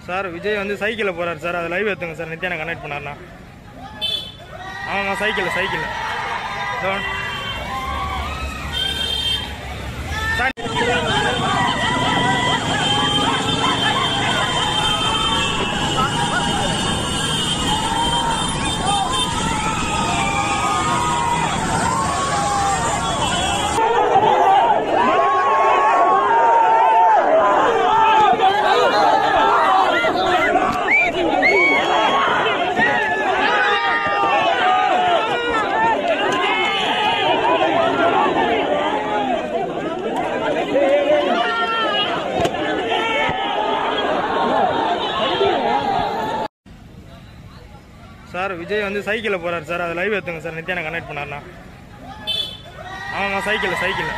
Sir Vijay வந்து சைக்கிளில் போகிறார் சார் அதை லைவ் எடுத்துங்க சார் நித்யானை கனெக்ட் பண்ணார்ண்ணா ஆமாம் சைக்கிளில் சைக்கிளில் சார் விஜய் வந்து சைக்கிளில் போகிறார் சார் அதை லைவ் எடுத்துங்க சார் நித்யானை கனெக்ட் பண்ணார்ண்ணா ஆமாம் சைக்கிளில் சைக்கிளில்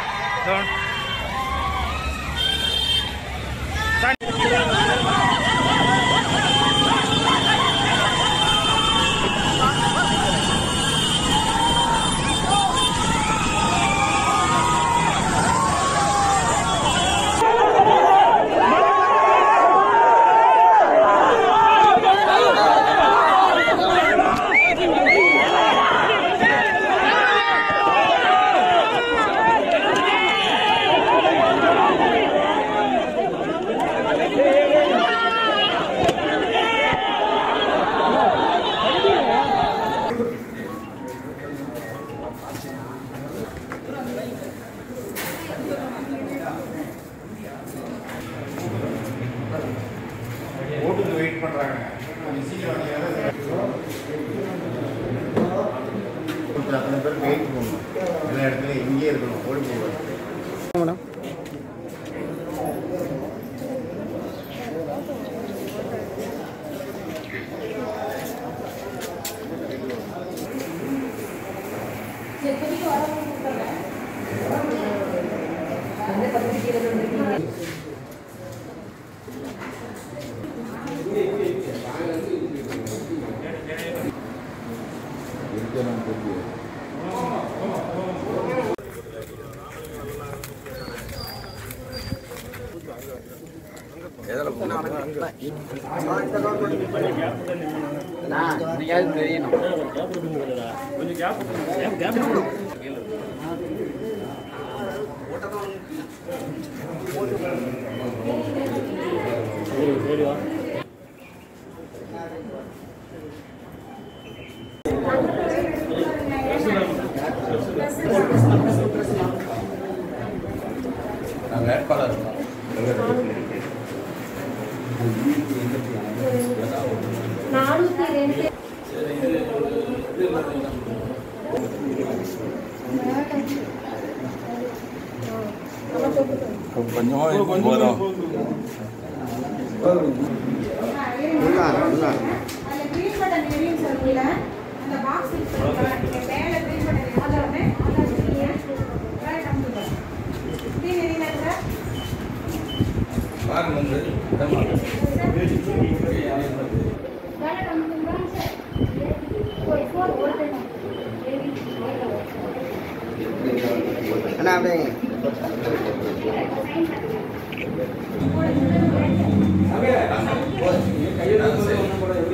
ஓட்டுக்கு வெயிட் பண்றாங்க கொஞ்சம் சீக்கிரம் வந்தீங்கன்னா அத்தனை பேர் வெயிட் பண்ணணும் எல்லா இடத்துலையும் இங்கேயே இருக்கணும் ஓடி போகணும் மேடம் நாங்கள் வேட்பாளர் நானூத்தி ரெண்டு கொஞ்சம் போதும் அதுல green button எரியும் சொல்லுங்க. அந்த box இருக்கு பாருங்க. நீங்க மேல green button எரியாத உடனே அதை வச்சுட்டீங்க. மேல கம்முங்க. green எரியல sir? மேல கம்முங்க சார். போய் phone ஓட்டணும். அண்ணா அப்படியே போடுங்க.